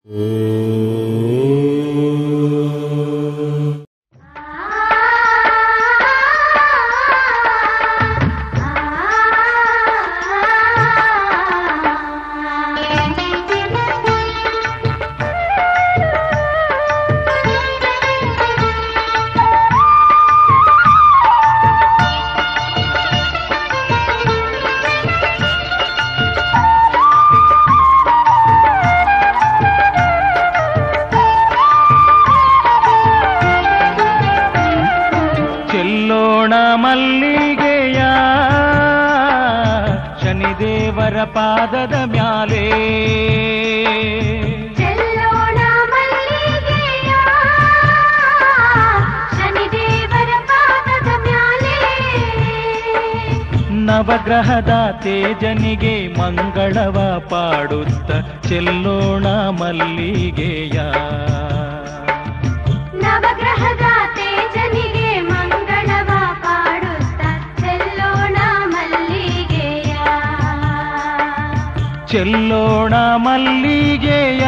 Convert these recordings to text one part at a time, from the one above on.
ಚೆಲ್ಲೋಣ ಮಲ್ಲಿಗೆಯ ಶನಿದೇವರ ಪಾದದ ಮ್ಯಾಲೆ ಚೆಲ್ಲೋಣ ಮಲ್ಲಿಗೆಯ ಶನಿದೇವರ ಪಾದದ ಮ್ಯಾಲೆ ನವಗ್ರಹದ ತೇಜನಿಗೆ ಮಂಗಳವ ಪಾಡುತ್ತ ಚೆಲ್ಲೋಣ ಮಲ್ಲಿಗೆಯ ನವಗ್ರಹದ ತೇಜನಿಗೆ ಮಂಗಳವ ಪಾಡುತ್ತ ಚೆಲ್ಲೋಣ ಮಲ್ಲಿಗೆಯ ಚೆಲ್ಲೋಣ ಮಲ್ಲಿಗೆಯ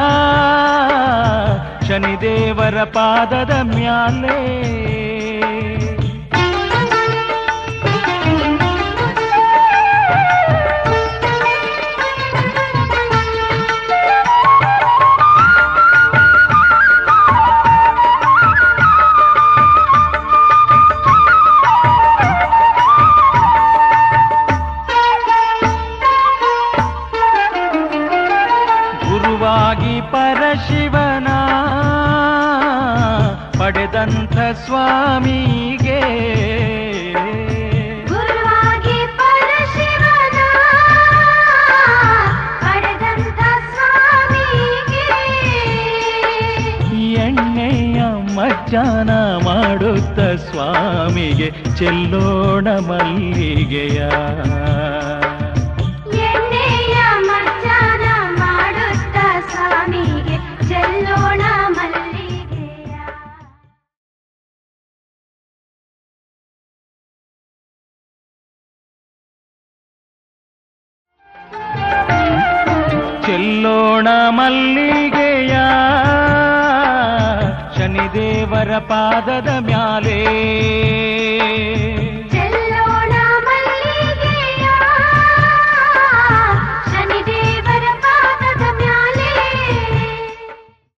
ಶನಿದೇವರ ಪಾದದ ಮ್ಯಾಲೆ ಗುರುವಾಗಿ ಪರಶಿವನ ಪಡೆದಂಥ ಸ್ವಾಮಿಗೆ ಗುರುವಾಗಿ ಪರಶಿವನ ಪಡೆದಂತ ಸ್ವಾಮಿಗೆ ಎಣ್ಣೆಯ ಮಜ್ಜಾನ ಮಾಡುತ್ತ ಸ್ವಾಮಿಗೆ ಚೆಲ್ಲೋಣ ಮಲ್ಲಿಗೆಯ ಎಣ್ಣೆಯ ಮಜ್ಜಾನ ಮಾಡುತ್ತ ಸ್ವಾಮಿಗೆ ಚೆಲ್ಲೋಣ ಮಲ್ಲಿಗೆಯ ಚೆಲ್ಲೋಣ ಮಲ್ಲಿಗೆಯ ಶನಿದೇವರ ಪಾದದ ಮ್ಯಾಲೆ